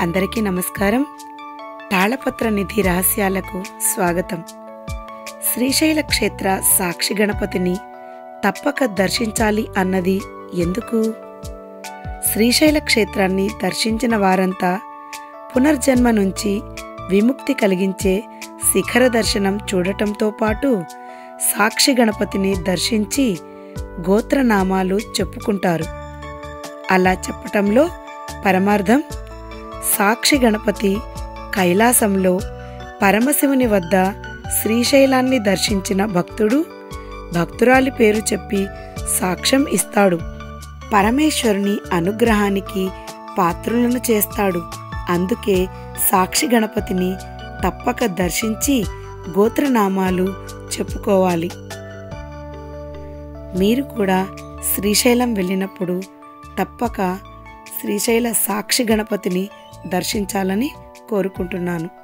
అందరికీ నమస్కారం తాళపత్ర నిధి రహస్యాలకు స్వాగతం శ్రీశైల క్షేత్ర సాక్షి గణపతిని తప్పక దర్శించాలి అన్నది ఎందుకు శ్రీశైల క్షేత్రాన్ని దర్శించిన వారంతా పునర్జన్మ నుంచి విముక్తి కలిగించే శిఖర దర్శనం చూడటంతో పాటు సాక్షి గణపతిని దర్శించి గోత్రనామాలు చెప్పుకుంటారు అలా చెప్పటంలో పరమార్థం సాక్షి గణపతి కైలాసంలో పరమశివుని వద్ద శ్రీశైలాన్ని దర్శించిన భక్తుడు భక్తురాలి పేరు చెప్పి సాక్ష్యం ఇస్తాడు పరమేశ్వరుని అనుగ్రహానికి పాత్రులను చేస్తాడు అందుకే సాక్షి గణపతిని తప్పక దర్శించి గోత్రనామాలు చెప్పుకోవాలి మీరు కూడా శ్రీశైలం వెళ్ళినప్పుడు తప్పక శ్రీశైల సాక్షి గణపతిని దర్శించాలని కోరుకుంటున్నాను